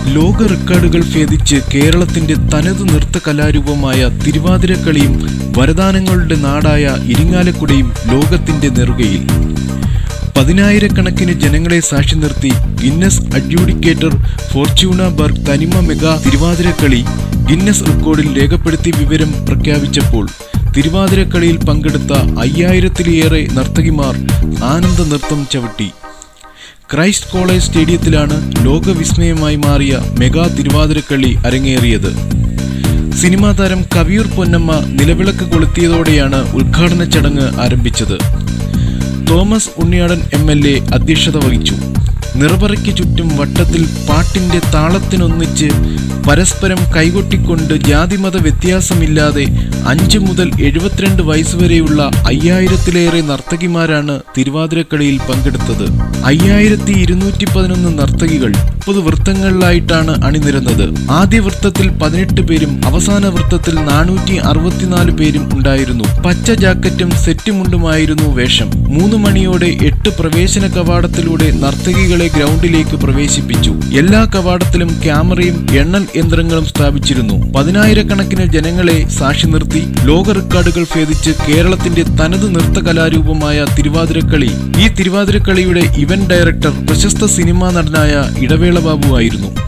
ലോക റെക്കോർഡുകൾ ഭേദിച്ച് കേരളത്തിന്റെ തനത് നൃത്ത കലാരൂപമായ തിരുവാതിരക്കളിയും വരദാനങ്ങളുടെ നാടായ ഇരിങ്ങാലക്കുടയും ലോകത്തിന്റെ നെറുകയിൽ പതിനായിരക്കണക്കിന് ജനങ്ങളെ സാക്ഷി നിർത്തി ഗിന്നസ് അഡ്യൂഡിക്കേറ്റർ ഫോർച്യൂണ ബർഗ് തനിമ മെഗാ തിരുവാതിരക്കളി ഗിന്നസ് റെക്കോർഡിൽ രേഖപ്പെടുത്തിയ വിവരം പ്രഖ്യാപിച്ചപ്പോൾ തിരുവാതിരക്കളിയിൽ പങ്കെടുത്ത അയ്യായിരത്തിലേറെ നർത്തകിമാർ ആനന്ദ നൃത്തം ചവിട്ടി ക്രൈസ്റ്റ് കോളേജ് സ്റ്റേഡിയത്തിലാണ് ലോകവിസ്മയമായി മാറിയ മെഗാ തിരുവാതിരക്കളി അരങ്ങേറിയത് സിനിമാ താരം കവിയൂർ പൊന്നമ്മ നിലവിളക്ക് കൊളുത്തിയതോടെയാണ് ഉദ്ഘാടന ചടങ്ങ് ആരംഭിച്ചത് Thomas Unniyadan M L A അധ്യക്ഷത വഹിച്ചു നിറപറയ്ക്ക് ചുറ്റും വട്ടത്തിൽ പാട്ടിന്റെ താളത്തിനൊന്നിച്ച് പരസ്പരം കൈകൊട്ടിക്കൊണ്ട് ജാതിമത വ്യത്യാസമില്ലാതെ അഞ്ച് മുതൽ എഴുപത്തിരണ്ട് വയസ്സുവരെയുള്ള അയ്യായിരത്തിലേറെ നർത്തകിമാരാണ് തിരുവാതിരക്കളിയിൽ പങ്കെടുത്തത് അയ്യായിരത്തി ഇരുന്നൂറ്റി പതിനൊന്ന് നർത്തകികൾ മുപ്പത് വൃത്തങ്ങളിലായിട്ടാണ് അണിനിരന്നത് ആദ്യ വൃത്തത്തിൽ പതിനെട്ട് പേരും അവസാന വൃത്തത്തിൽ നാനൂറ്റി അറുപത്തിനാല് പേരും ഉണ്ടായിരുന്നു പച്ച ജാക്കറ്റും സെറ്റുമുണ്ടുമായിരുന്നു വേഷം മൂന്ന് മണിയോടെ എട്ട് പ്രവേശന കവാടത്തിലൂടെ നർത്തകികളെ ഗ്രൗണ്ടിലേക്ക് പ്രവേശിപ്പിച്ചു എല്ലാ കവാടത്തിലും ക്യാമറയും എണ്ണൽ യന്ത്രങ്ങളും സ്ഥാപിച്ചിരുന്നു പതിനായിരക്കണക്കിന് ജനങ്ങളെ സാക്ഷി നിർത്തി ലോക റെക്കോർഡുകൾ ഭേദിച്ച് കേരളത്തിന്റെ തനത് നൃത്ത കലാരൂപമായ തിരുവാതിരക്കളി ഈ തിരുവാതിരക്കളിയുടെ ഇവന്റ് ഡയറക്ടർ പ്രശസ്ത സിനിമാ നടനായ ഇടവേള ബാബു ആയിരുന്നു